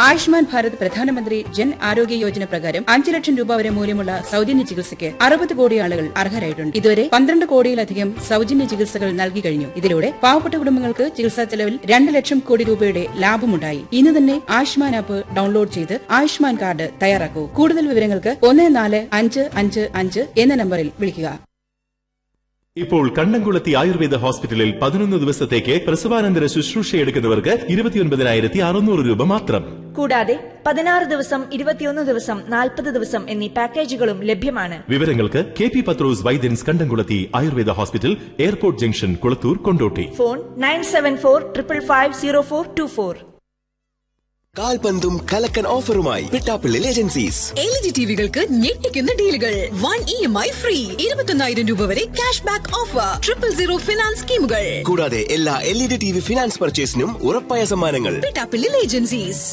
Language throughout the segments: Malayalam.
ആയുഷ്മാൻ ഭാരത് പ്രധാനമന്ത്രി ജൻ ആരോഗ്യ യോജന പ്രകാരം അഞ്ച് ലക്ഷം രൂപ വരെ മൂല്യമുള്ള സൗജന്യ ചികിത്സയ്ക്ക് അറുപത് കോടി ആളുകൾ അർഹരായിട്ടുണ്ട് ഇതുവരെ പന്ത്രണ്ട് കോടിയിലധികം സൗജന്യ ചികിത്സകൾ നൽകി കഴിഞ്ഞു ഇതിലൂടെ പാവപ്പെട്ട കുടുംബങ്ങൾക്ക് ചികിത്സാ ചെലവിൽ രണ്ട് ലക്ഷം കോടി രൂപയുടെ ലാഭമുണ്ടായി ഇന്ന് തന്നെ ആയുഷ്മാൻ ആപ്പ് ഡൗൺലോഡ് ചെയ്ത് ആയുഷ്മാൻ കാർഡ് തയ്യാറാക്കൂ കൂടുതൽ വിവരങ്ങൾക്ക് ഒന്ന് നാല് അഞ്ച് അഞ്ച് അഞ്ച് എന്ന നമ്പറിൽ വിളിക്കുക ഇപ്പോൾ കണ്ണംകുളത്തി ആയുർവേദ ഹോസ്പിറ്റലിൽ പതിനൊന്ന് ദിവസത്തേക്ക് പ്രസവാനന്തര ശുശ്രൂഷയെടുക്കുന്നവർക്ക് ഇരുപത്തിയൊൻപതിനായിരത്തി അറുന്നൂറ് രൂപ മാത്രം കൂടാതെ പതിനാറ് ദിവസം ഇരുപത്തിയൊന്ന് ദിവസം നാൽപ്പത് ദിവസം എന്നീ പാക്കേജുകളും ലഭ്യമാണ് വിവരങ്ങൾക്ക് കെ പി പത്രോസ് വൈദ്യൻസ് കണ്ടംകുളത്തി Ayurveda hospital airport junction Kulathur Kondotty phone nine seven four triple five zero four two four കാൽപന്തും കലക്കൻ ഓഫറുമായി പിട്ടാപ്പിള്ളിൽ ഏജൻസീസ് എൽ ജി ടിവികൾക്ക് ഞെട്ടിക്കുന്ന ഡീലുകൾ one E M I free ഇരുപത്തൊന്നായിരം രൂപ വരെ cash back offer triple zero finance സ്കീമുകൾ കൂടാതെ എല്ലാ L E D T V finance പർച്ചേസിനും ഉറപ്പായ സമ്മാനങ്ങൾ പിട്ടാപ്പിള്ളിൽ ഏജൻസീസ്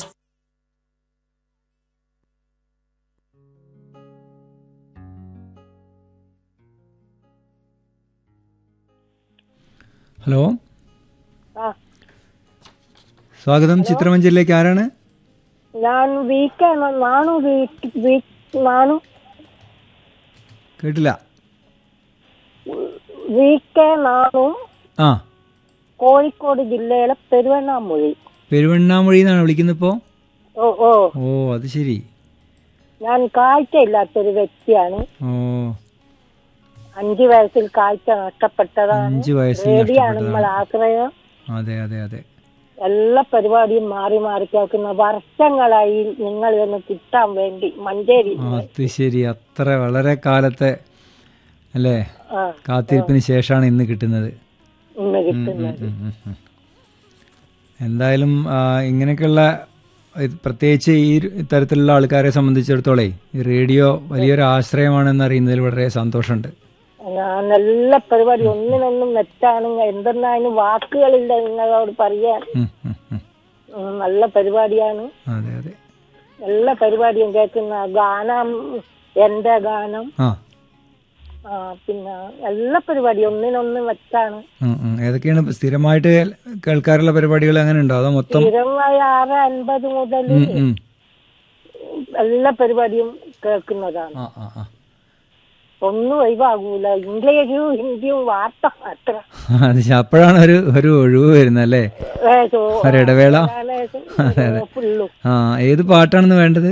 ഹലോ ആ. സ്വാഗതം ചിത്രമഞ്ചലിലേക്ക് ആരാണ് ഞാൻ വീക്കാണ് നാണു വീക്ക് വീക്ക് നാണു കേട്ടില്ല വീക്കെ നാണു ആ കോഴിക്കോട് ജില്ലയിലെ പെരുവണ്ണാമൊഴി പെരുവണ്ണാമൊഴി എന്നാണ് വിളിക്കുന്നത് ഇപ്പോൾ ഓ ഓ ഓ അത് ശരി ഞാൻ കാഴ്ചയില്ലാത്തൊരു വ്യക്തിയാണ് ഓ അഞ്ചു വയസ്സിൽ കാഴ്ച നഷ്ടപ്പെട്ടതാണ് അഞ്ച് വയസ്സിൽ റേഡിയാണ് നഷ്ടപ്പെട്ടതാണ്. നമ്മൾ ആശ്രയം അതെ അതെ അതെ എല്ലാ പരിപാടിയും മാറി മാറി കേൾക്കുന്ന വർഷങ്ങളായി നിങ്ങൾ ഇതൊന്ന് കിട്ടാൻ വേണ്ടി മഞ്ചേരി അത് ശരി അത്ര വളരെ കാലത്തെ അല്ലേ ആ കാത്തിരിപ്പിന് ശേഷമാണ് ഇന്ന് കിട്ടുന്നത് ഇന്ന് ഉം, കിട്ടുന്നത് ഉം, ഉം, ഉം. എന്തായാലും ആ, ഇങ്ങനെയൊക്കെയുള്ള ഇത് പ്രത്യേകിച്ച് ഈ ഒരു തരത്തിലുള്ള ആൾക്കാരെ സംബന്ധിച്ചിടത്തോളേ ഈ റേഡിയോ വലിയൊരു ആശ്രയമാണെന്ന് അറിയുന്നതിൽ വളരെ സന്തോഷമുണ്ട് ഞാൻ എല്ലാ പരിപാടി ഒന്നിനൊന്നും മെച്ചാണ് എന്തെന്നാലും വാക്കുകളില്ല നിങ്ങളോട് പറയാൻ ഉം, ഉം, ഉം. ഉം, നല്ല പരിപാടിയാണ് അതെ അതെ എല്ലാ പരിപാടിയും കേൾക്കുന്ന ഗാനം എന്റെ ഗാനം ആ ആ, പിന്നെ എല്ലാ പരിപാടിയും ഒന്നിനൊന്ന് വെച്ചാണ് ഉം, ഉം. ഏതൊക്കെയാണ് ഇപ്പൊ സ്ഥിരമായിട്ട് കേൾക്കാറുള്ള പരിപാടികൾ അങ്ങനെ ഉണ്ടോ അതോ മൊത്തം സ്ഥിരമായി ആറ് അൻപത് മുതൽ ഉം, ഉം. എല്ലാ പരിപാടിയും കേൾക്കുന്നതാണ് ആ ആ ആ ഒന്നും ഒഴിവാകൂല ഇംഗ്ലീഷും ഹിന്ദിയും വാർത്ത മാത്രം അത് ശ- അപ്പോഴാണ് ഒരു ഒരു ഒഴിവ് വരുന്നത് അല്ലേ ഏ, ചോ- ഒരിടവേള അതാണ് അതെ അതെ ഫുള്ളും ആ ഏത് പാട്ടാണെന്ന് വേണ്ടത്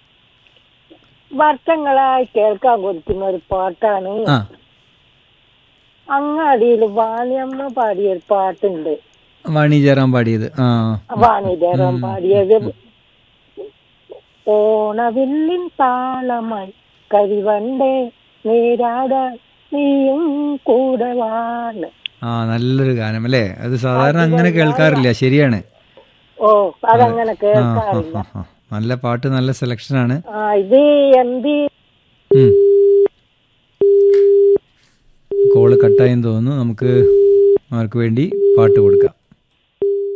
വർഷങ്ങളായി കേൾക്കാൻ കൊടുക്കുന്ന ഒരു പാട്ടാണ് ആ അങ്ങാടിയിൽ വാണിയമ്മ പാടിയ ഒരു പാട്ടുണ്ട് വാണി ജയറാം പാടിയത് ആ വാണിദേവൻ പാടിയത് ഓണവില്ലിൻ താളമായി കരിവണ്ടേ നീരാടാൻ നീയും കൂടെ വാണ് ആ നല്ലൊരു ഗാനം അല്ലേ അത് സാധാരണ അങ്ങനെ കേൾക്കാറില്ല ശരിയാണ് ഓ അതങ്ങനെ ആ, ആ, കേൾക്കാറില്ല ആ, ആ. നല്ല പാട്ട് നല്ല സെലക്ഷനാണ് ആ ഇത് എം പി കോള് കട്ടായെന്ന് തോന്നുന്നു നമുക്ക് അവർക്ക് വേണ്ടി പാട്ട് കൊടുക്കാം